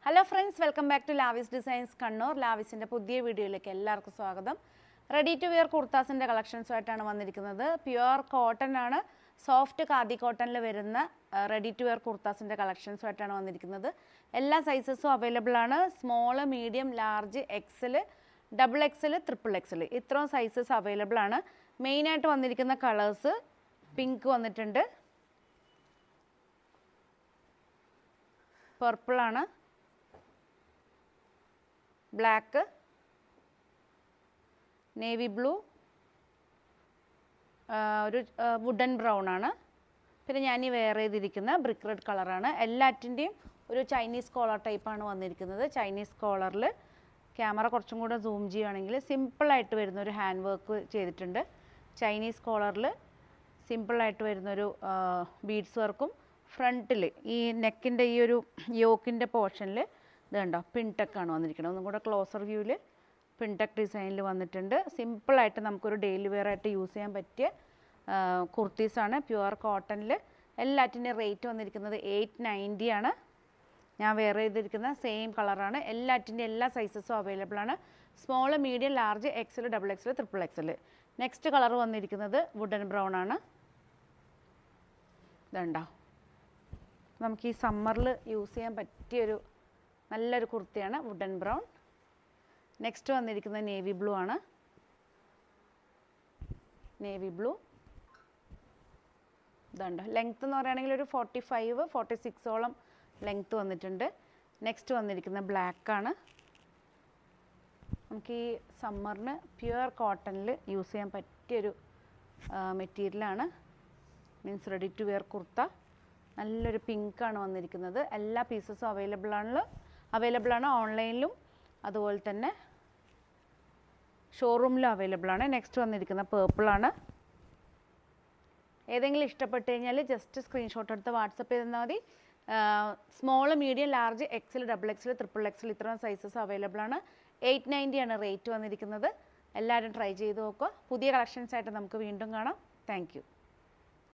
hello friends welcome back to Lavis designs Kannur ലാവിസിൻ്റെ പുതിയ വീഡിയോയിലേക്ക് എല്ലാവർക്കും സ്വാഗതം റെഡി ടു വെയർ കുർത്താസിൻ്റെ കളക്ഷൻസുമായിട്ടാണ് വന്നിരിക്കുന്നത് പ്യുവർ കോട്ടൺ ആണ് സോഫ്റ്റ് കാതി കോട്ടണിൽ വരുന്ന റെഡി ടു വെയർ കുർത്താസിൻ്റെ കളക്ഷൻസുമായിട്ടാണ് വന്നിരിക്കുന്നത് എല്ലാ സൈസസും അവൈലബിൾ ആണ് small medium large XL double XL triple XL ഇത്രയും സൈസസ് അവൈലബിൾ ആണ് മെയിനായിട്ട് വന്നിരിക്കുന്ന കളേഴ്സ് പിങ്ക് വന്നിട്ടുണ്ട് പർപ്പിളാണ് ബ്ലാക്ക് നേവി ബ്ലൂ ഒരു വുഡൻ ബ്രൗൺ ആണ് പിന്നെ ഞാൻ ഈ വെയർ ചെയ്തിരിക്കുന്ന ബ്രിക്ക് റെഡ് കളറാണ് എല്ലാറ്റിൻ്റെയും ഒരു ചൈനീസ് കോളർ ടൈപ്പാണ് വന്നിരിക്കുന്നത് ചൈനീസ് കോളറിൽ ക്യാമറ കുറച്ചും കൂടെ സൂം ചെയ്യുകയാണെങ്കിൽ സിമ്പിളായിട്ട് വരുന്ന ഒരു ഹാൻഡ് വർക്ക് ചെയ്തിട്ടുണ്ട് ചൈനീസ് കോളറിൽ സിമ്പിളായിട്ട് വരുന്നൊരു ബീഡ്സ് വർക്കും ഫ്രണ്ടിൽ ഈ നെക്കിൻ്റെ ഈ ഒരു യോക്കിൻ്റെ പോർഷനിൽ ഇത് കണ്ടോ പിൻടെക്കാണ് വന്നിരിക്കുന്നത് ഒന്നും കൂടെ ക്ലോസർ വ്യൂവിൽ പിൻടെക് ഡിസൈനിൽ വന്നിട്ടുണ്ട് സിമ്പിളായിട്ട് നമുക്കൊരു ഡെയിലി വെയർ ആയിട്ട് യൂസ് ചെയ്യാൻ പറ്റിയ കുർത്തീസാണ് പ്യുവർ കോട്ടണിൽ എല്ലാറ്റിൻ്റെയും റേറ്റ് വന്നിരിക്കുന്നത് എയ്റ്റ് നയൻറ്റി ആണ് ഞാൻ വെയർ ചെയ്തിരിക്കുന്ന സെയിം കളറാണ് എല്ലാറ്റിൻ്റെ എല്ലാ സൈസസും അവൈലബിൾ ആണ് small medium large XL double XL triple XL next colour വന്നിരിക്കുന്നത് വുഡൻ ബ്രൗൺ ആണ് ഇതുണ്ടോ നമുക്ക് ഈ സമ്മറിൽ യൂസ് ചെയ്യാൻ പറ്റിയൊരു നല്ലൊരു കുർത്തിയാണ് വുഡൻ ബ്രൗൺ നെക്സ്റ്റ് വന്നിരിക്കുന്നത് നേവി ബ്ലൂ ആണ് നേവി ബ്ലൂ ഇതുണ്ട് ലെങ്ത് എന്ന് പറയുകയാണെങ്കിൽ ഒരു ഫോർട്ടി ഫൈവ് ഫോർട്ടി സിക്സോളം ലെങ്ത് വന്നിട്ടുണ്ട് നെക്സ്റ്റ് വന്നിരിക്കുന്ന ബ്ലാക്ക് ആണ് നമുക്ക് ഈ സമ്മറിന് പ്യുവർ കോട്ടണിൽ യൂസ് ചെയ്യാൻ പറ്റിയൊരു മെറ്റീരിയലാണ് means ready to wear kurta നല്ലൊരു പിങ്കാണ് വന്നിരിക്കുന്നത് എല്ലാ പീസസും അവൈലബിൾ ആണ് അവൈലബിൾ ആണ് ഓൺലൈനിലും അതുപോലെ തന്നെ ഷോറൂമിലും അവൈലബിൾ ആണ് നെക്സ്റ്റ് വന്നിരിക്കുന്ന പേർപ്പിളാണ് ഏതെങ്കിലും ഇഷ്ടപ്പെട്ട് കഴിഞ്ഞാൽ ജസ്റ്റ് സ്ക്രീൻഷോട്ട് എടുത്ത് വാട്സപ്പ് ചെയ്ത് തന്നാൽ മതി small medium large XL double XL triple XL ഇത്രയും സൈസസ് അവൈലബിൾ ആണ് എയ്റ്റ് നയൻറ്റി ആണ് റേറ്റ് വന്നിരിക്കുന്നത് എല്ലാവരും ട്രൈ ചെയ്ത് നോക്കുക പുതിയ കളക്ഷൻസ് ആയിട്ട് നമുക്ക് വീണ്ടും കാണാം താങ്ക്